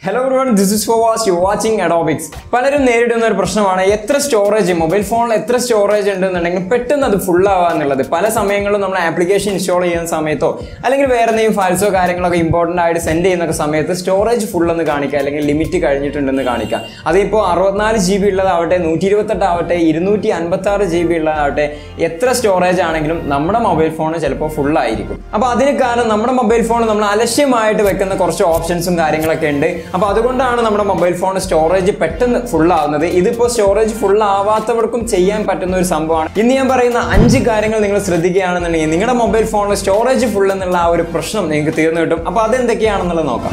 hello everyone this is for watch you watching അഡോബിക്സ് പലരും നേരിടുന്ന ഒരു പ്രശ്നമാണ് എത്ര സ്റ്റോറേജ് മൊബൈൽ ഫോണിൽ എത്ര സ്റ്റോറേജ് ഉണ്ടെന്നുണ്ടെങ്കിൽ പെട്ടെന്ന് അത് ഫുൾ ആവുക എന്നുള്ളത് പല സമയങ്ങളിലും നമ്മൾ ആപ്ലിക്കേഷൻ ഇൻസ്റ്റാൾ ചെയ്യുന്ന സമയത്തോ അല്ലെങ്കിൽ വേറെ എന്തെങ്കിലും ഫയൽസോ കാര്യങ്ങളൊക്കെ ഇമ്പോർട്ടൻ്റ് ആയിട്ട് സെൻഡ് ചെയ്യുന്ന സമയത്ത് സ്റ്റോറേജ് ഫുൾ എന്ന് കാണിക്കുക അല്ലെങ്കിൽ ലിമിറ്റ് കഴിഞ്ഞിട്ടുണ്ടെന്ന് കാണിക്കുക അതിപ്പോൾ അറുപത്തിനാല് ജി ബി ഉള്ളതാവട്ടെ നൂറ്റി ഇരുപത്തെട്ട് ആവട്ടെ ഇരുന്നൂറ്റി അൻപത്തി ആറ് ജി ബി ഉള്ളതാവട്ടെ എത്ര സ്റ്റോറേജ് ആണെങ്കിലും നമ്മുടെ മൊബൈൽ ഫോൺ ചിലപ്പോൾ ഫുൾ ആയിരിക്കും അപ്പോൾ അതിന് കാരണം നമ്മുടെ മൊബൈൽ ഫോൺ നമ്മൾ അലക്ഷ്യമായിട്ട് വെക്കുന്ന കുറച്ച് ഓപ്ഷൻസും കാര്യങ്ങളൊക്കെ ഉണ്ട് അപ്പോൾ അതുകൊണ്ടാണ് നമ്മുടെ മൊബൈൽ ഫോൺ സ്റ്റോറേജ് പെട്ടെന്ന് ഫുൾ ആവുന്നത് ഇതിപ്പോൾ സ്റ്റോറേജ് ഫുൾ ആവാത്തവർക്കും ചെയ്യാൻ പറ്റുന്ന ഒരു സംഭവമാണ് ഇന്ന് ഞാൻ പറയുന്ന അഞ്ച് കാര്യങ്ങൾ നിങ്ങൾ ശ്രദ്ധിക്കുകയാണെന്നുണ്ടെങ്കിൽ നിങ്ങളുടെ മൊബൈൽ ഫോണിൽ സ്റ്റോറേജ് ഫുൾ എന്നുള്ള ആ ഒരു പ്രശ്നം നിങ്ങൾക്ക് തീർന്നു കിട്ടും അപ്പോൾ അതെന്തൊക്കെയാണെന്നുള്ളത് നോക്കാം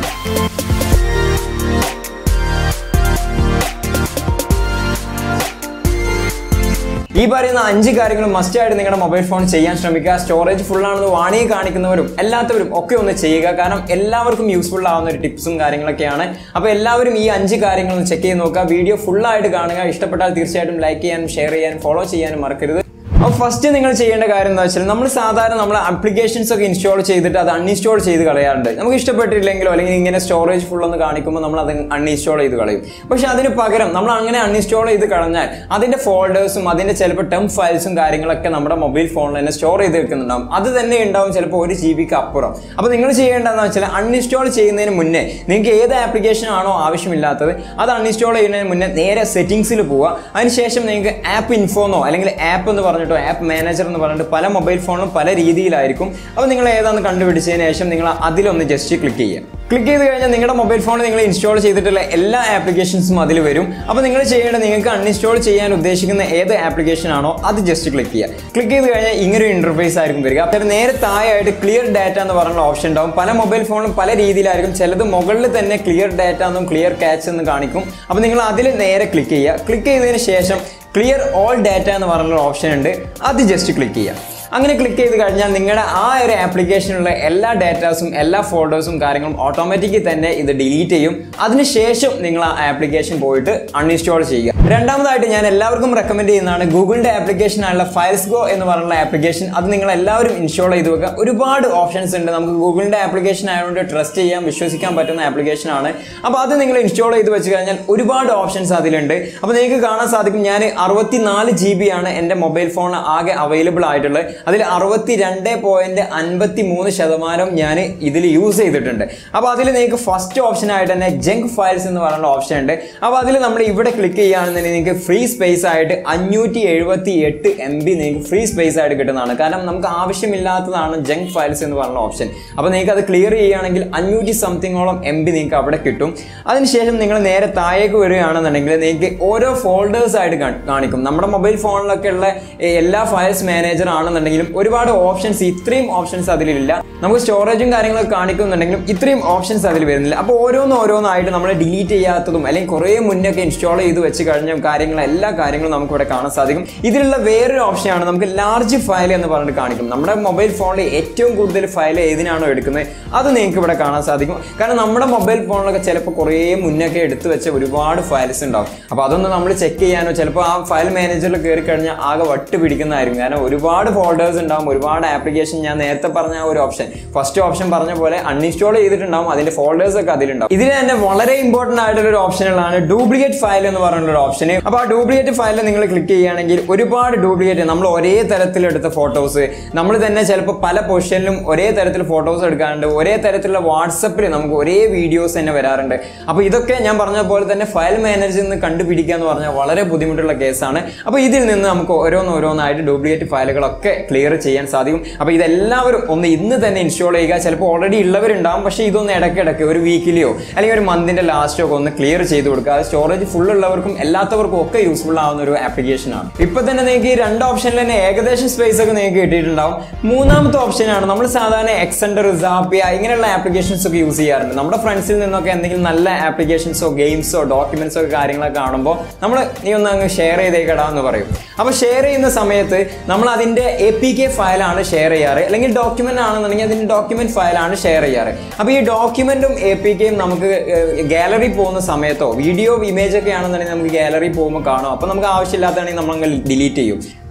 ഈ പറയുന്ന അഞ്ച് കാര്യങ്ങൾ മസ്റ്റ് ആയിട്ട് നിങ്ങളുടെ മൊബൈൽ ഫോൺ ചെയ്യാൻ ശ്രമിക്കുക സ്റ്റോറേജ് ഫുൾ ആണെന്ന് വാണിയെ കാണിക്കുന്നവരും എല്ലാത്തവരും ഒക്കെ ഒന്ന് ചെയ്യുക കാരണം എല്ലാവർക്കും യൂസ്ഫുൾ ആവുന്ന ഒരു ടിപ്സും കാര്യങ്ങളൊക്കെയാണ് അപ്പോൾ എല്ലാവരും ഈ അഞ്ച് കാര്യങ്ങൾ ഒന്ന് ചെക്ക് ചെയ്ത് നോക്കുക വീഡിയോ ഫുൾ ആയിട്ട് കാണുക ഇഷ്ടപ്പെട്ടാൽ തീർച്ചയായിട്ടും ലൈക്ക് ചെയ്യാനും ഷെയർ ചെയ്യാനും ഫോളോ ചെയ്യാനും മറക്കരുത് അപ്പോൾ ഫസ്റ്റ് നിങ്ങൾ ചെയ്യേണ്ട കാര്യം എന്താ വെച്ചാൽ നമ്മൾ സാധാരണ നമ്മൾ ആപ്ലിക്കേഷൻസ് ഒക്കെ ഇൻസ്റ്റാൾ ചെയ്തിട്ട് അത് അൺഇൻസ്റ്റാൾ ചെയ്ത് കളയാറുണ്ട് നമുക്ക് ഇഷ്ടപ്പെട്ടില്ലെങ്കിലോ അല്ലെങ്കിൽ ഇങ്ങനെ സ്റ്റോറേജ് ഫുൾ ഒന്ന് കാണിക്കുമ്പോൾ നമ്മൾ അത് അൺഇൻസ്റ്റാൾ ചെയ്ത് കളയും പക്ഷെ അതിന് പകരം നമ്മൾ അങ്ങനെ അൺഇൻസ്റ്റാൾ ചെയ്ത് കളഞ്ഞാൽ അതിന്റെ ഫോൾഡേഴ്സും അതിന്റെ ചിലപ്പോൾ ടെം ഫയൽസും കാര്യങ്ങളൊക്കെ നമ്മുടെ മൊബൈൽ ഫോണിൽ തന്നെ സ്റ്റോർ ചെയ്ത് വെക്കുന്നുണ്ടാവും അത് തന്നെ ഉണ്ടാവും ചിലപ്പോൾ ഒരു ജി ബിക്ക് അപ്പുറം അപ്പോൾ നിങ്ങൾ ചെയ്യേണ്ടതെന്ന് വെച്ചാൽ അൺഇൻസ്റ്റാൾ ചെയ്യുന്നതിന് മുന്നേ നിങ്ങൾക്ക് ഏത് ആപ്ലിക്കേഷൻ ആണോ ആവശ്യമില്ലാത്തത് അത് അൺഇൻസ്റ്റാൾ ചെയ്യുന്നതിന് മുന്നേ നേരെ സെറ്റിംഗ്സിൽ പോവുക അതിനുശേഷം നിങ്ങൾക്ക് ആപ്പ് ഇൻഫോന്നോ അല്ലെങ്കിൽ ആപ്പ് എന്ന് പറഞ്ഞിട്ടോ ആപ്പ് മാനേജർ എന്ന് പറഞ്ഞിട്ട് പല മൊബൈൽ ഫോണിലും പല രീതിയിലായിരിക്കും അപ്പോൾ നിങ്ങൾ ഏതാണെന്ന് കണ്ടുപിടിച്ചതിന് ശേഷം നിങ്ങൾ അതിലൊന്ന് ജസ്റ്റ് ക്ലിക്ക് ചെയ്യുക ക്ലിക്ക് ചെയ്ത് കഴിഞ്ഞാൽ നിങ്ങളുടെ മൊബൈൽ ഫോണിൽ നിങ്ങൾ ഇൻസ്റ്റാൾ ചെയ്തിട്ടുള്ള എല്ലാ ആപ്ലിക്കേഷൻസും അതിൽ വരും അപ്പോൾ നിങ്ങൾ ചെയ്യേണ്ടത് നിങ്ങൾക്ക് അൺഇൻസ്റ്റാൾ ചെയ്യാൻ ഉദ്ദേശിക്കുന്ന ഏത് ആപ്ലിക്കേഷൻ ആണോ അത് ജസ്റ്റ് ക്ലിക്ക് ചെയ്യുക ക്ലിക്ക് ചെയ്ത് കഴിഞ്ഞാൽ ഇങ്ങനെ ഒരു ഇന്റർഫേസ് ആയിരിക്കും വരിക അപ്പോൾ നേരെ താഴെയായിട്ട് ക്ലിയർ ഡാറ്റ എന്ന് പറഞ്ഞ ഓപ്ഷൻ ഉണ്ടാവും പല മൊബൈൽ ഫോണിലും പല രീതിയിലായിരിക്കും ചിലത് മുകളിൽ തന്നെ ക്ലിയർ ഡാറ്റ എന്നും ക്ലിയർ ക്യാച്ച് എന്ന് കാണിക്കും അപ്പോൾ നിങ്ങൾ അതിൽ നേരെ ക്ലിക്ക് ചെയ്യുക ക്ലിക്ക് ചെയ്തതിന് ശേഷം ക്ലിയർ ഓൾ ഡാറ്റ എന്ന് പറഞ്ഞൊരു ഓപ്ഷൻ ഉണ്ട് അത് ജസ്റ്റ് ക്ലിക്ക് ചെയ്യുക അങ്ങനെ ക്ലിക്ക് ചെയ്ത് കഴിഞ്ഞാൽ നിങ്ങളുടെ ആ ഒരു ആപ്ലിക്കേഷനിലുള്ള എല്ലാ ഡാറ്റാസും എല്ലാ ഫോൾഡേഴ്സും കാര്യങ്ങളും ഓട്ടോമാറ്റിക്കലി തന്നെ ഇത് ഡിലീറ്റ് ചെയ്യും അതിനുശേഷം നിങ്ങൾ ആ ആപ്ലിക്കേഷൻ പോയിട്ട് അൺഇൻസ്റ്റാൾ ചെയ്യുക രണ്ടാമതായിട്ട് ഞാൻ എല്ലാവർക്കും റെക്കമെൻഡ് ചെയ്യുന്നതാണ് ഗൂഗിളിന്റെ ആപ്ലിക്കേഷൻ ആയുള്ള ഫയൽസ് ഗോ എന്ന് പറഞ്ഞുള്ള ആപ്ലിക്കേഷൻ അത് നിങ്ങൾ എല്ലാവരും ഇൻസ്റ്റാൾ ചെയ്ത് വെക്കുക ഒരുപാട് ഓപ്ഷൻസ് ഉണ്ട് നമുക്ക് ഗൂഗിളിന്റെ ആപ്ലിക്കേഷൻ ആയതുകൊണ്ട് ട്രസ്റ്റ് ചെയ്യാൻ വിശ്വസിക്കാൻ പറ്റുന്ന ആപ്ലിക്കേഷൻ ആണ് അപ്പോൾ അത് നിങ്ങൾ ഇൻസ്റ്റാൾ ചെയ്ത് വെച്ച് കഴിഞ്ഞാൽ ഒരുപാട് ഓപ്ഷൻസ് അതിലുണ്ട് അപ്പോൾ നിങ്ങൾക്ക് കാണാൻ സാധിക്കും ഞാൻ അറുപത്തിനാല് ജി ബി ആണ് എൻ്റെ മൊബൈൽ ഫോൺ ആകെ അവൈലബിൾ ആയിട്ടുള്ളത് അതിൽ അറുപത്തി രണ്ട് പോയിന്റ് അൻപത്തി മൂന്ന് ശതമാനം ഞാൻ ഇതിൽ യൂസ് ചെയ്തിട്ടുണ്ട് അപ്പോൾ അതിൽ നിങ്ങൾക്ക് ഫസ്റ്റ് ഓപ്ഷൻ ആയിട്ട് തന്നെ ജങ്ക് ഫയൽസ് എന്ന് പറയുന്ന ഓപ്ഷൻ ഉണ്ട് അപ്പോൾ അതിൽ നമ്മൾ ഇവിടെ ക്ലിക്ക് ചെയ്യുകയാണെന്നുണ്ടെങ്കിൽ നിങ്ങൾക്ക് ഫ്രീ സ്പേസ് ആയിട്ട് അഞ്ഞൂറ്റി എഴുപത്തി എട്ട് എം ബി നിങ്ങൾക്ക് ഫ്രീ സ്പേസ് ആയിട്ട് കിട്ടുന്നതാണ് കാരണം നമുക്ക് ആവശ്യമില്ലാത്തതാണ് ജങ്ക് ഫയൽസ് എന്ന് പറയുന്ന ഓപ്ഷൻ അപ്പോൾ നിങ്ങൾക്ക് അത് ക്ലിയർ ചെയ്യുകയാണെങ്കിൽ അഞ്ഞൂറ്റി സംതിങ്ങോളം എം ബി നിങ്ങൾക്ക് അവിടെ കിട്ടും അതിനുശേഷം നിങ്ങൾ നേരെ താഴേക്ക് വരികയാണെന്നുണ്ടെങ്കിൽ നിങ്ങൾക്ക് ഓരോ ഫോൾഡേഴ്സ് ആയിട്ട് കാ- കാണിക്കും നമ്മുടെ മൊബൈൽ ഫോണിലൊക്കെ ഉള്ള എല്ലാ ഫയൽസ് മാനേജർ ആണെന്നുണ്ടെങ്കിലും ഒരുപാട് ഓപ്ഷൻസ് ഇത്രയും ഓപ്ഷൻസ് അതിലില്ല നമുക്ക് സ്റ്റോറേജും കാര്യങ്ങളൊക്കെ കാണിക്കുന്നുണ്ടെങ്കിലും ഇത്രയും ഓപ്ഷൻസ് അതിൽ വരുന്നില്ല അപ്പോൾ ഓരോന്ന് ഓരോന്നായിട്ട് നമ്മൾ ഡിലീറ്റ് ചെയ്യാത്തതും അല്ലെങ്കിൽ കുറേ മുന്നൊക്കെ ഇൻസ്റ്റാൾ ചെയ്ത് വെച്ച് കഴിഞ്ഞ കാര്യങ്ങൾ എല്ലാ കാര്യങ്ങളും നമുക്ക് ഇവിടെ കാണാൻ സാധിക്കും ഇതിലുള്ള വേറൊരു ഓപ്ഷനാണ് നമുക്ക് ലാർജ് ഫയൽ എന്ന് പറഞ്ഞിട്ട് കാണിക്കും നമ്മുടെ മൊബൈൽ ഫോണിൽ ഏറ്റവും കൂടുതൽ ഫയൽ ഏതിനാണോ എടുക്കുന്നത് അത് നിങ്ങൾക്ക് ഇവിടെ കാണാൻ സാധിക്കും കാരണം നമ്മുടെ മൊബൈൽ ഫോണിലൊക്കെ ചിലപ്പോൾ കുറേ മുന്നൊക്കെ എടുത്തു വെച്ച ഒരുപാട് ഫയൽസ് ഉണ്ടാവും അപ്പോൾ അതൊന്ന് നമ്മൾ ചെക്ക് ചെയ്യാനോ ചിലപ്പോൾ ആ ഫയൽ മാനേജറിൽ കയറി കഴിഞ്ഞാൽ ആകെ വട്ട് പിടിക്കുന്നതായിരിക്കും കാരണം ഒരുപാട് ഫോൾഡേഴ്സ് ഉണ്ടാവും ഒരുപാട് ആപ്ലിക്കേഷൻ ഞാൻ നേരത്തെ പറഞ്ഞ ആ ഒരു ഓപ്ഷൻ ഫസ്റ്റ് ഓപ്ഷൻ പറഞ്ഞ പോലെ അൺഇൻസ്റ്റാൾ ചെയ്തിട്ടുണ്ടാവും അതിന്റെ ഫോൾഡേഴ്സ് ഒക്കെ അതിലുണ്ടാവും ഇതിൽ തന്നെ വളരെ ഇമ്പോർട്ടന്റ് ആയിട്ടുള്ള ഒരു ഓപ്ഷനുകളാണ് ഡ്യൂപ്ലിക്കേറ്റ് ഫയൽ എന്ന് പറഞ്ഞുള്ള ഒരു ഓപ്ഷൻ അപ്പോൾ ആ ഡ്യൂപ്ലിക്കേറ്റ് ഫയൽ നിങ്ങൾ ക്ലിക്ക് ചെയ്യുകയാണെങ്കിൽ ഒരുപാട് ഡ്യൂപ്ലിക്കേറ്റ് നമ്മൾ ഒരേ തരത്തിലെടുത്ത ഫോട്ടോസ് നമ്മൾ തന്നെ ചിലപ്പോൾ പല പൊസിഷനിലും ഒരേ തരത്തിൽ ഫോട്ടോസ് എടുക്കാറുണ്ട് ഒരേ തരത്തിലുള്ള വാട്സപ്പിൽ നമുക്ക് ഒരേ വീഡിയോസ് തന്നെ വരാറുണ്ട് അപ്പോൾ ഇതൊക്കെ ഞാൻ പറഞ്ഞ പോലെ തന്നെ ഫയൽ മാനേജറിൽ നിന്ന് കണ്ടുപിടിക്കുക എന്ന് പറഞ്ഞാൽ വളരെ ബുദ്ധിമുട്ടുള്ള കേസാണ് അപ്പോൾ ഇതിൽ നിന്ന് നമുക്ക് ഓരോന്നോരോന്നായിട്ട് ഡ്യൂപ്ലിക്കേറ്റ് ഫയലുകളൊക്കെ ക്ലിയർ ചെയ്യാൻ സാധിക്കും അപ്പോൾ ഇതെല്ലാവരും ഒന്ന് ഇന്ന് തന്നെ ഇൻസ്റ്റാൾ ചെയ്യുക ചിലപ്പോൾ ഓൾറെഡി ഉള്ളവരുണ്ടാവും പക്ഷേ ഇതൊന്ന് ഇടയ്ക്കിടയ്ക്ക് ഒരു വീക്കിലെയോ അല്ലെങ്കിൽ ഒരു മന്തിന്റെ ലാസ്റ്റോ ഒക്കെ ഒന്ന് ക്ലിയർ ചെയ്ത് കൊടുക്കുക അത് സ്റ്റോറേജ് ഫുൾ ഉള്ളവർക്കും എല്ലാത്തവർക്കും ഒക്കെ യൂസ്ഫുൾ ആവുന്ന ഒരു ആപ്ലിക്കേഷൻ ആണ് ഇപ്പൊ തന്നെ നിങ്ങൾക്ക് ഈ രണ്ട് ഓപ്ഷനിൽ തന്നെ ഏകദേശം സ്പേസ് ഒക്കെ നിങ്ങൾക്ക് കിട്ടിയിട്ടുണ്ടാവും മൂന്നാമത്തെ ഓപ്ഷനാണ് നമ്മൾ സാധാരണ എക്സെൻഡർ സാപ്പിയ ഇങ്ങനെയുള്ള ആപ്ലിക്കേഷൻസ് ഒക്കെ യൂസ് ചെയ്യാറുണ്ട് നമ്മുടെ ഫ്രണ്ട്സിൽ നിന്നൊക്കെ എന്തെങ്കിലും നല്ല ആപ്ലിക്കേഷൻസോ ഗെയിംസോ ഡോക്യുമെന്റ്സോ ഒക്കെ കാര്യങ്ങളൊക്കെ കാണുമ്പോൾ നമ്മൾ നീ ഒന്ന് അങ്ങ് ഷെയർ ചെയ്തേക്കടാ എന്ന് പറയും അപ്പോൾ ഷെയർ ചെയ്യുന്ന സമയത്ത് നമ്മൾ അതിന്റെ എ പി കെ ഫയലാണ് ഷെയർ ചെയ്യാറ് അല്ലെങ്കിൽ ഡോക്യുമെന്റ് ആണെന്നുണ്ടെങ്കിൽ അതിന്റെ ഡോക്യുമെന്റ് ഫയലാണ് ഷെയർ ചെയ്യാറ് അപ്പോൾ ഈ ഡോക്യുമെന്റും എ പി കെയും നമുക്ക് ഗാലറി പോകുന്ന സമയത്തോ വീഡിയോ ഇമേജ് ഒക്കെ ആണെന്നുണ്ടെങ്കിൽ നമുക്ക് ഗാലറി പോകുമ്പോൾ കാണും അപ്പോൾ നമുക്ക് ആവശ്യമില്ലാത്തതാണെങ്കിൽ നമ്മൾ ഡിലീറ്റ് ചെയ്യും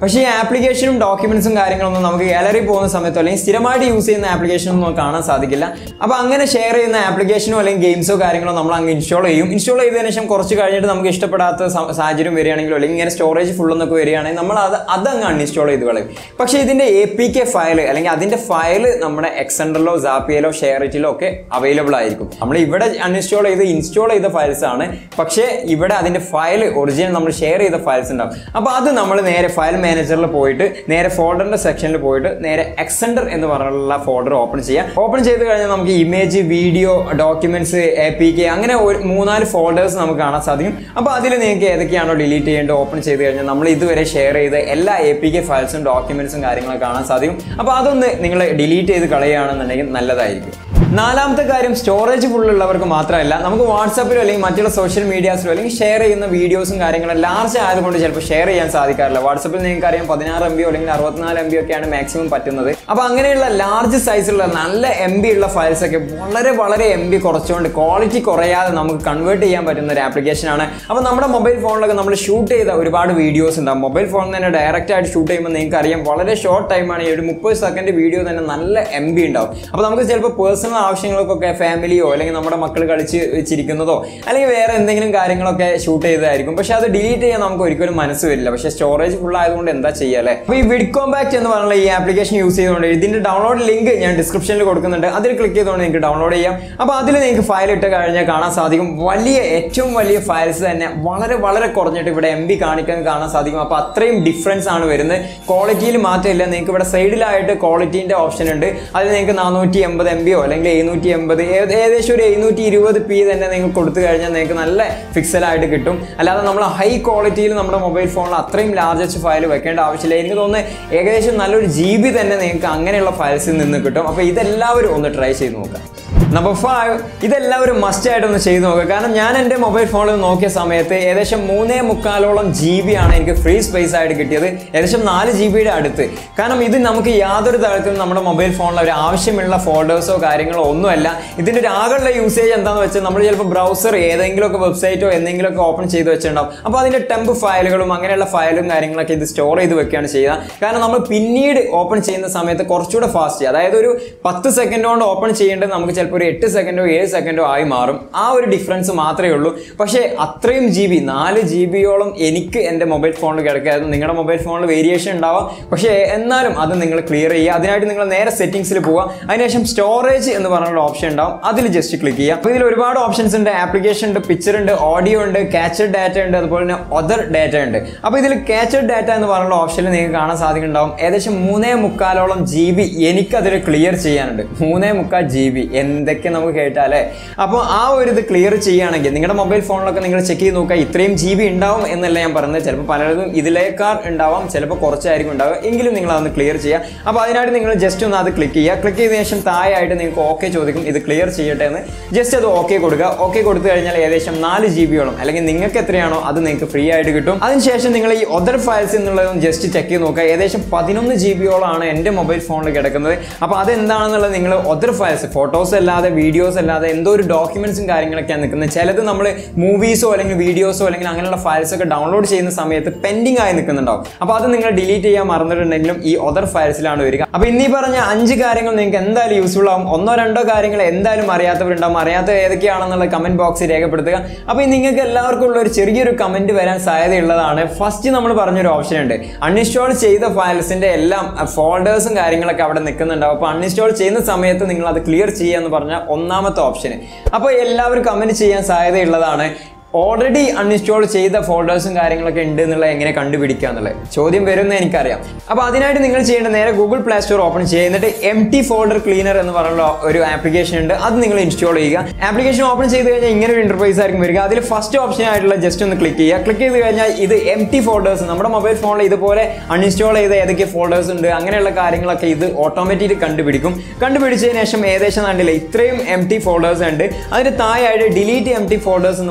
പക്ഷേ ഈ ആപ്ലിക്കേഷനും ഡോക്യുമെന്റ്സും കാര്യങ്ങളൊന്നും നമുക്ക് ഗാലറി പോകുന്ന സമയത്തോ അല്ലെങ്കിൽ സ്ഥിരമായിട്ട് യൂസ് ചെയ്യുന്ന ആപ്ലിക്കേഷനൊന്നും നമുക്ക് കാണാൻ സാധിക്കില്ല അപ്പോൾ അങ്ങനെ ഷെയർ ചെയ്യുന്ന ആപ്ലിക്കേഷനോ അല്ലെങ്കിൽ ഗെയിംസോ കാര്യങ്ങളോ നമ്മൾ അങ്ങ് ഇൻസ്റ്റാൾ ചെയ്യും ഇൻസ്റ്റാൾ ചെയ്തതിനു ശേഷം കുറച്ച് കഴിഞ്ഞിട്ട് നമുക്ക് ഇഷ്ടപ്പെടാത്ത സ- സാഹചര്യം വരികയാണെങ്കിലോ അല്ലെങ്കിൽ ഇങ്ങനെ സ്റ്റോറേജ് ഫുൾ എന്നൊക്കെ വരികയാണെങ്കിൽ നമ്മൾ അത് അതങ്ങ് അൺഇൻസ്റ്റാൾ ചെയ്ത് കളയും പക്ഷേ ഇതിന്റെ എ പി കെ ഫയൽ അല്ലെങ്കിൽ അതിന്റെ ഫയൽ നമ്മുടെ എക്സെൻഡറിലോ സാപ്പിയയിലോ ഷെയറിറ്റിലോ ഒക്കെ അവൈലബിൾ ആയിരിക്കും നമ്മൾ ഇവിടെ അൺഇൻസ്റ്റാൾ ചെയ്ത് ഇൻസ്റ്റാൾ ചെയ്ത ഫയൽസ് ആണ് പക്ഷേ ഇവിടെ അതിന്റെ ഫയൽ ഒറിജിനൽ നമ്മൾ ഷെയർ ചെയ്ത ഫയൽസ് ഉണ്ടാവും അപ്പോൾ അത് നമ്മൾ നേരെ ഫയൽ മാനേജറിൽ പോയിട്ട് നേരെ ഫോൾഡറിന്റെ സെക്ഷനിൽ പോയിട്ട് നേരെ എക്സെൻഡർ എന്ന് പറഞ്ഞുള്ള ഫോൾഡർ ഓപ്പൺ ചെയ്യാം ഓപ്പൺ ചെയ്ത് കഴിഞ്ഞാൽ നമുക്ക് image video documents A P K അങ്ങനെ ഒരു മൂന്നാല് ഫോൾഡേഴ്സ് നമുക്ക് കാണാൻ സാധിക്കും അപ്പോൾ അതിൽ നിങ്ങൾക്ക് ഏതൊക്കെയാണോ ഡിലീറ്റ് ചെയ്യേണ്ടത് ഓപ്പൺ ചെയ്ത് കഴിഞ്ഞാൽ നമ്മൾ ഇതുവരെ ഷെയർ ചെയ്ത എല്ലാ എ പി കെ ഫയൽസും ഡോക്യുമെന്റ്സും കാര്യങ്ങളൊക്കെ കാണാൻ സാധിക്കും അപ്പോൾ അതൊന്ന് നിങ്ങൾ ഡിലീറ്റ് ചെയ്ത് കളയുകയാണെന്നുണ്ടെങ്കിൽ നല്ലതായിരിക്കും നാലാമത്തെ കാര്യം സ്റ്റോറേജ് ഫുൾ ഉള്ളവർക്ക് മാത്രമല്ല നമുക്ക് വാട്സാപ്പിലോ അല്ലെങ്കിൽ മറ്റുള്ള സോഷ്യൽ മീഡിയാസിലോ അല്ലെങ്കിൽ ഷെയർ ചെയ്യുന്ന വീഡിയോസും കാര്യങ്ങളും ലാർജ് ആയതുകൊണ്ട് ചിലപ്പോൾ ഷെയർ ചെയ്യാൻ സാധിക്കാറില്ല വാട്സാപ്പിൽ നിങ്ങൾക്ക് അറിയാം പതിനാറ് എം ബിയോ അല്ലെങ്കിൽ അറുപത്തിനാല് എം ബി ഒക്കെയാണ് മാക്സിമം പറ്റുന്നത് അപ്പോൾ അങ്ങനെയുള്ള ലാർജ് സൈസിലുള്ള നല്ല എം ബി ഉള്ള ഫയൽസ് ഒക്കെ വളരെ വളരെ എം ബി കുറച്ചുകൊണ്ട് ക്വാളിറ്റി കുറയാതെ നമുക്ക് കൺവേർട്ട് ചെയ്യാൻ പറ്റുന്ന ഒരു ആപ്ലിക്കേഷൻ ആണ് അപ്പോൾ നമ്മുടെ മൊബൈൽ ഫോണിലൊക്കെ നമ്മൾ ഷൂട്ട് ചെയ്ത ഒരുപാട് വീഡിയോസ് ഉണ്ടാവും മൊബൈൽ ഫോണിൽ തന്നെ ഡയറക്റ്റ് ആയിട്ട് ഷൂട്ട് ചെയ്യുമ്പോൾ നിങ്ങൾക്ക് അറിയാം വളരെ ഷോർട്ട് ടൈമാണ് ഈ ഒരു മുപ്പത് സെക്കൻഡ് വീഡിയോ തന്നെ നല്ല എം ബി ഉണ്ടാവും അപ്പോൾ നമുക്ക് ചിലപ്പോൾ പേഴ്സണൽ ആവശ്യങ്ങൾക്കൊക്കെ ഫാമിലിയോ അല്ലെങ്കിൽ നമ്മുടെ മക്കൾ കളിച്ച് വെച്ചിരിക്കുന്നതോ അല്ലെങ്കിൽ വേറെ എന്തെങ്കിലും കാര്യങ്ങളൊക്കെ ഷൂട്ട് ചെയ്തതായിരിക്കും പക്ഷെ അത് ഡിലീറ്റ് ചെയ്യാൻ നമുക്ക് ഒരിക്കലും മനസ്സ് വരില്ല പക്ഷേ സ്റ്റോറേജ് ഫുൾ ആയതുകൊണ്ട് എന്താ ചെയ്യാല്ലേ അപ്പോൾ ഈ വിഡ് കോമ്പാക്ട് എന്ന് പറഞ്ഞുള്ള ഈ ആപ്ലിക്കേഷൻ യൂസ് ചെയ്തുകൊണ്ട് ഇതിന്റെ ഡൗൺലോഡ് ലിങ്ക് ഞാൻ ഡിസ്ക്രിപ്ഷനിൽ കൊടുക്കുന്നുണ്ട് അതിൽ ക്ലിക്ക് ചെയ്തുകൊണ്ട് നിങ്ങൾക്ക് ഡൗൺലോഡ് ചെയ്യാം അപ്പോൾ അതിൽ നിങ്ങൾക്ക് ഫയൽ ഇട്ട് കഴിഞ്ഞാൽ കാണാൻ സാധിക്കും വലിയ ഏറ്റവും വലിയ ഫയൽസ് തന്നെ വളരെ വളരെ കുറഞ്ഞിട്ട് ഇവിടെ എം ബി കാണിക്കാൻ കാണാൻ സാധിക്കും അപ്പോൾ അത്രയും ഡിഫറൻസ് ആണ് വരുന്നത് ക്വാളിറ്റിയിൽ മാറ്റമില്ല നിങ്ങൾക്ക് ഇവിടെ സൈഡിലായിട്ട് ക്വാളിറ്റീൻ്റെ ഓപ്ഷൻ ഉണ്ട് അതിൽ നിങ്ങൾക്ക് നാനൂറ്റി എൺപത് എം ബിയോ അല്ലെങ്കിൽ എഴുന്നൂറ്റി എൺപത് ഏകദേശം ഒരു എഴുന്നൂറ്റി ഇരുപത് പി തന്നെ നിങ്ങൾ കൊടുത്തു കഴിഞ്ഞാൽ നിങ്ങൾക്ക് നല്ല ഫിക്സലായിട്ട് കിട്ടും അല്ലാതെ നമ്മൾ ഹൈ ക്വാളിറ്റിയിൽ നമ്മുടെ മൊബൈൽ ഫോണിൽ അത്രയും ലാർജസ്റ്റ് ഫയൽ വെക്കേണ്ട ആവശ്യമില്ല എനിക്ക് തോന്നുന്നത് ഏകദേശം നല്ലൊരു ജി ബി തന്നെ നിങ്ങൾക്ക് അങ്ങനെയുള്ള ഫയൽസിൽ നിന്ന് കിട്ടും അപ്പോൾ ഇതെല്ലാവരും ഒന്ന് ട്രൈ ചെയ്ത് നോക്കാം നമ്പർ ഫൈവ് ഇതെല്ലാവരും മസ്റ്റ് ആയിട്ടൊന്ന് ചെയ്ത് നോക്കുക കാരണം ഞാൻ എൻ്റെ മൊബൈൽ ഫോണിൽ നോക്കിയ സമയത്ത് ഏകദേശം മൂന്നേ മുക്കാലോളം ജി ബി ആണ് എനിക്ക് ഫ്രീ സ്പേസ് ആയിട്ട് കിട്ടിയത് ഏകദേശം നാല് ജി ബിയുടെ അടുത്ത് കാരണം ഇത് നമുക്ക് യാതൊരു തരത്തിലും നമ്മുടെ മൊബൈൽ ഫോണിൽ ഒരു ആവശ്യമുള്ള ഫോൾഡേഴ്സോ കാര്യങ്ങളോ ഒന്നുമല്ല ഇതിൻ്റെ ഒരു ആകെയുള്ള യൂസേജ് എന്താണെന്ന് വെച്ചാൽ നമ്മൾ ചിലപ്പോൾ ബ്രൗസർ ഏതെങ്കിലുമൊക്കെ വെബ്സൈറ്റോ എന്തെങ്കിലുമൊക്കെ ഓപ്പൺ ചെയ്ത് വെച്ചിട്ടുണ്ടാവും അപ്പോൾ അതിൻ്റെ ടെമ്പ് ഫയലുകളും അങ്ങനെയുള്ള ഫയലും കാര്യങ്ങളൊക്കെ ഇത് സ്റ്റോർ ചെയ്ത് വെക്കുകയാണ് ചെയ്യുക കാരണം നമ്മൾ പിന്നീട് ഓപ്പൺ ചെയ്യുന്ന സമയത്ത് കുറച്ചുകൂടെ ഫാസ്റ്റ് അതായത് ഒരു പത്ത് സെക്കൻഡ് കൊണ്ട് ഓപ്പൺ ചെയ്യേണ്ടത് നമുക്ക് ചിലപ്പോൾ ഒരു എട്ട് സെക്കൻഡോ ഏഴ് സെക്കൻഡോ ആയി മാറും ആ ഒരു ഡിഫറൻസ് മാത്രമേ ഉള്ളൂ പക്ഷേ അത്രയും ജി ബി നാല് ജി ബിയോളം എനിക്ക് എൻ്റെ മൊബൈൽ ഫോണിൽ കിടക്കായിരുന്നു നിങ്ങളുടെ മൊബൈൽ ഫോണിൽ വേരിയേഷൻ ഉണ്ടാവാം പക്ഷേ എന്നാലും അത് നിങ്ങൾ ക്ലിയർ ചെയ്യുക അതിനായിട്ട് നിങ്ങൾ നേരെ സെറ്റിംഗ്സിൽ പോവുക അതിനുശേഷം സ്റ്റോറേജ് എന്ന് പറഞ്ഞുള്ള ഓപ്ഷൻ ഉണ്ടാവും അതിൽ ജസ്റ്റ് ക്ലിക്ക് ചെയ്യുക അപ്പോൾ ഇതിൽ ഒരുപാട് ഓപ്ഷൻസ് ഉണ്ട് ആപ്ലിക്കേഷൻ ഉണ്ട് പിക്ചർ ഉണ്ട് ഓഡിയോ ഉണ്ട് ക്യാച്ചഡ് ഡാറ്റ ഉണ്ട് അതുപോലെ തന്നെ അതർ ഡാറ്റ ഉണ്ട് അപ്പോൾ ഇതിൽ ക്യാച്ചഡ് ഡാറ്റ എന്ന് പറഞ്ഞുള്ള ഓപ്ഷനിൽ നിങ്ങൾക്ക് കാണാൻ സാധിക്കുന്നുണ്ടാവും ഏകദേശം മൂന്നേ മുക്കാലോളം ജി ബി എനിക്കതിൽ ക്ലിയർ ചെയ്യാനുണ്ട് മൂന്നേ മുക്കാൽ ജി ബി എന്തൊക്കെ നമുക്ക് കേട്ടാലേ അപ്പോൾ ആ ഒരു ഇത് ക്ലിയർ ചെയ്യുകയാണെങ്കിൽ നിങ്ങളുടെ മൊബൈൽ ഫോണിലൊക്കെ നിങ്ങൾ ചെക്ക് ചെയ്ത് നോക്കുക ഇത്രയും ജി ബി ഉണ്ടാവും എന്നല്ല ഞാൻ പറയുന്നത് ചിലപ്പോൾ പലരും ഇതിലേക്കാൾ ഉണ്ടാവാം ചിലപ്പോൾ കുറച്ചായിരിക്കും ഉണ്ടാവുക എങ്കിലും നിങ്ങൾ അതൊന്ന് ക്ലിയർ ചെയ്യുക അപ്പോൾ അതിനായിട്ട് നിങ്ങൾ ജസ്റ്റ് ഒന്ന് അത് ക്ലിക്ക് ചെയ്യുക ക്ലിക്ക് ചെയ്തതിനു ശേഷം താഴെയായിട്ട് നിങ്ങൾക്ക് ഓക്കെ ചോദിക്കും ഇത് ക്ലിയർ ചെയ്യട്ടെ എന്ന് ജസ്റ്റ് അത് ഓക്കെ കൊടുക്കുക ഓക്കെ കൊടുത്തു കഴിഞ്ഞാൽ ഏകദേശം നാല് ജി ബിയോളം അല്ലെങ്കിൽ നിങ്ങൾക്ക് എത്രയാണോ അത് നിങ്ങൾക്ക് ഫ്രീ ആയിട്ട് കിട്ടും അതിനുശേഷം നിങ്ങൾ ഈ ഒതർ ഫയൽസ് എന്നുള്ളതും ജസ്റ്റ് ചെക്ക് ചെയ്ത് നോക്കുക ഏകദേശം പതിനൊന്ന് ജി ബിയോളാണ് എൻ്റെ മൊബൈൽ ഫോണിൽ കിടക്കുന്നത് അപ്പോൾ അതെന്താണെന്നുള്ളത് നിങ്ങൾ ഒതർ ഫയൽസ് ഫോട്ടോസ് അല്ലാതെ വീഡിയോസ് അല്ലാതെ എന്തോ ഒരു ഡോക്യുമെന്റ്സും കാര്യങ്ങളൊക്കെയാണ് നിൽക്കുന്നത് ചിലത് നമ്മൾ മൂവീസോ അല്ലെങ്കിൽ വീഡിയോസോ അല്ലെങ്കിൽ അങ്ങനെയുള്ള ഫയൽസ് ഒക്കെ ഡൗൺലോഡ് ചെയ്യുന്ന സമയത്ത് പെൻഡിങ് ആയി നിൽക്കുന്നുണ്ടാവും അപ്പോൾ അത് നിങ്ങൾ ഡിലീറ്റ് ചെയ്യാൻ മറന്നിട്ടുണ്ടെങ്കിലും ഈ ഒതർ ഫയൽസിലാണ് വരിക അപ്പോൾ ഇന്നീ പറഞ്ഞ അഞ്ച് കാര്യങ്ങൾ നിങ്ങൾക്ക് എന്തായാലും യൂസ്ഫുൾ ആവും ഒന്നോ രണ്ടോ കാര്യങ്ങൾ എന്തായാലും അറിയാത്തവരുണ്ടാവും അറിയാത്ത ഏതൊക്കെയാണെന്നുള്ള കമന്റ് ബോക്സിൽ രേഖപ്പെടുത്തുക അപ്പോൾ നിങ്ങൾക്ക് എല്ലാവർക്കും ഉള്ള ഒരു ചെറിയൊരു കമന്റ് വരാൻ സാധ്യതയുള്ളതാണ് ഫസ്റ്റ് നമ്മൾ പറഞ്ഞൊരു ഓപ്ഷൻ ഉണ്ട് അൺഇൻസ്റ്റാൾ ചെയ്ത ഫയൽസിന്റെ എല്ലാം ഫോൾഡേഴ്സും കാര്യങ്ങളൊക്കെ അവിടെ നിൽക്കുന്നുണ്ടാവും അപ്പോൾ അൺഇൻസ്റ്റാൾ ചെയ്യുന്ന സമയത്ത് നിങ്ങൾ അത് ക്ലിയർ ചെയ്യുക എന്ന് പറഞ്ഞ ഒന്നാമത്തെ ഓപ്ഷൻ അപ്പോൾ എല്ലാവരും കമന്റ് ചെയ്യാൻ സാധ്യതയുള്ളതാണ് ഓൾറെഡി അൺഇൻസ്റ്റാൾ ചെയ്ത ഫോൾഡേഴ്സും കാര്യങ്ങളൊക്കെ ഉണ്ട് എന്നുള്ളത് എങ്ങനെ കണ്ടുപിടിക്കുക എന്നുള്ളത് ചോദ്യം വരുമെന്ന് എനിക്കറിയാം അപ്പോൾ അതിനായിട്ട് നിങ്ങൾ ചെയ്യേണ്ട നേരെ ഗൂഗിൾ പ്ലേ സ്റ്റോർ ഓപ്പൺ ചെയ്യുക എന്നിട്ട് എം ടി ഫോൾഡർ ക്ലീനർ എന്ന് പറഞ്ഞുള്ള ഒരു ആപ്ലിക്കേഷൻ ഉണ്ട് അത് നിങ്ങൾ ഇൻസ്റ്റാൾ ചെയ്യുക ആപ്ലിക്കേഷൻ ഓപ്പൺ ചെയ്ത് കഴിഞ്ഞാൽ ഇങ്ങനെ ഒരു ഇന്റർഫേസ് ആയിരിക്കും വരിക അതിൽ ഫസ്റ്റ് ഓപ്ഷൻ ആയിട്ടുള്ള ജസ്റ്റ് ഒന്ന് ക്ലിക്ക് ചെയ്യുക ക്ലിക്ക് ചെയ്ത് കഴിഞ്ഞാൽ ഇത് എം ടി ഫോൾഡേഴ്സ് നമ്മുടെ മൊബൈൽ ഫോണിൽ ഇതുപോലെ അൺഇൻസ്റ്റാൾ ചെയ്ത ഏതൊക്കെ ഫോൾഡേഴ്സ് ഉണ്ട് അങ്ങനെയുള്ള കാര്യങ്ങളൊക്കെ ഇത് ഓട്ടോമാറ്റിക് കണ്ടുപിടിക്കും കണ്ടുപിടിച്ചതിന് ശേഷം ഏകദേശം കണ്ടില്ല ഇത്രയും എം ടി ഫോൾഡേഴ്സ് ഉണ്ട് അതിന് താഴെയായിട്ട് ഡിലീറ്റ് എം ടി ഫോൾഡേഴ്സ് എന്ന് പറഞ്ഞ ഓപ്ഷൻ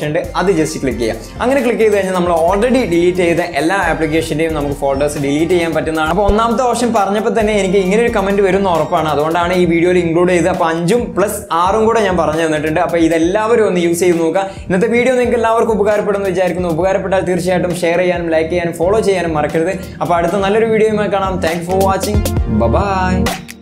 ഓപ്ഷൻ ഉണ്ട് അത് ജസ്റ്റ് ക്ലിക്ക് ചെയ്യുക അങ്ങനെ ക്ലിക്ക് ചെയ്ത് കഴിഞ്ഞാൽ നമ്മൾ ഓൾറെഡി ഡിലീറ്റ് ചെയ്ത എല്ലാ ആപ്ലിക്കേഷൻ്റെയും നമുക്ക് ഫോൾഡേഴ്സ് ഡിലീറ്റ് ചെയ്യാൻ പറ്റുന്നതാണ് അപ്പോൾ ഒന്നാമത്തെ ഓപ്ഷൻ പറഞ്ഞപ്പോൾ തന്നെ എനിക്ക് ഇങ്ങനെ ഒരു കമന്റ് വരുന്ന ഉറപ്പാണ് അതുകൊണ്ടാണ് ഈ വീഡിയോയിൽ ഇൻക്ലൂഡ് ചെയ്ത് അപ്പോൾ അഞ്ചും പ്ലസ് ആറും കൂടെ ഞാൻ പറഞ്ഞു തന്നിട്ടുണ്ട് അപ്പോൾ ഇതെല്ലാവരും ഒന്ന് യൂസ് ചെയ്ത് നോക്കുക ഇന്നത്തെ വീഡിയോ നിങ്ങൾക്ക് എല്ലാവർക്കും ഉപകാരപ്പെടുമെന്ന് വിചാരിക്കുന്നു ഉപകാരപ്പെട്ടാൽ തീർച്ചയായിട്ടും ഷെയർ ചെയ്യാനും ലൈക്ക് ചെയ്യാനും ഫോളോ ചെയ്യാനും മറക്കരുത് അപ്പോൾ അടുത്ത നല്ലൊരു വീഡിയോയുമായി കാണാം താങ്ക് ഫോർ വാച്ചിങ് ബൈ